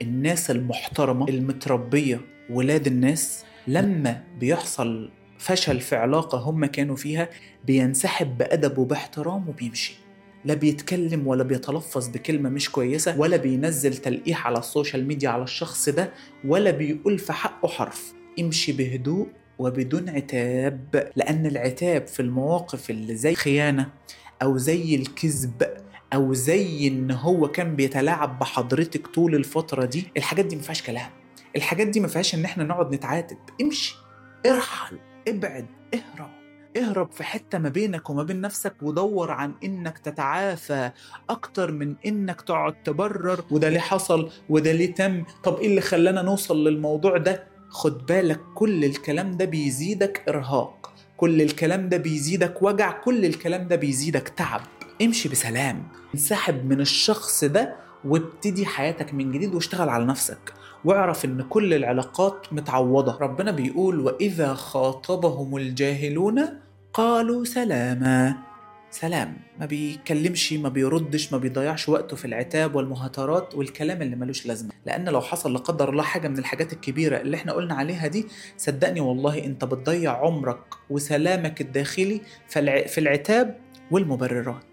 الناس المحترمة المتربية ولاد الناس لما بيحصل فشل في علاقة هم كانوا فيها بينسحب بأدب وباحترام وبيمشي لا بيتكلم ولا بيتلفظ بكلمة مش كويسة ولا بينزل تلقيح على السوشيال ميديا على الشخص ده ولا بيقول في حقه حرف امشي بهدوء وبدون عتاب لأن العتاب في المواقف اللي زي خيانة أو زي الكذب أو زي إن هو كان بيتلاعب بحضرتك طول الفترة دي الحاجات دي مفيهاش كلام الحاجات دي مفيهاش إن إحنا نقعد نتعاتب امشي ارحل ابعد اهرب اهرب في حتة ما بينك وما بين نفسك ودور عن انك تتعافى اكتر من انك تقعد تبرر وده ليه حصل وده ليه تم طب ايه اللي خلانا نوصل للموضوع ده خد بالك كل الكلام ده بيزيدك ارهاق كل الكلام ده بيزيدك وجع كل الكلام ده بيزيدك تعب امشي بسلام انسحب من الشخص ده وابتدي حياتك من جديد واشتغل على نفسك واعرف ان كل العلاقات متعوضة ربنا بيقول واذا خاطبهم الجاهلون قالوا سلاما سلام ما بيكلمش ما بيردش ما بيضيعش وقته في العتاب والمهاترات والكلام اللي ملوش لازمه لان لو حصل لا قدر الله حاجه من الحاجات الكبيره اللي احنا قلنا عليها دي صدقني والله انت بتضيع عمرك وسلامك الداخلي في العتاب والمبررات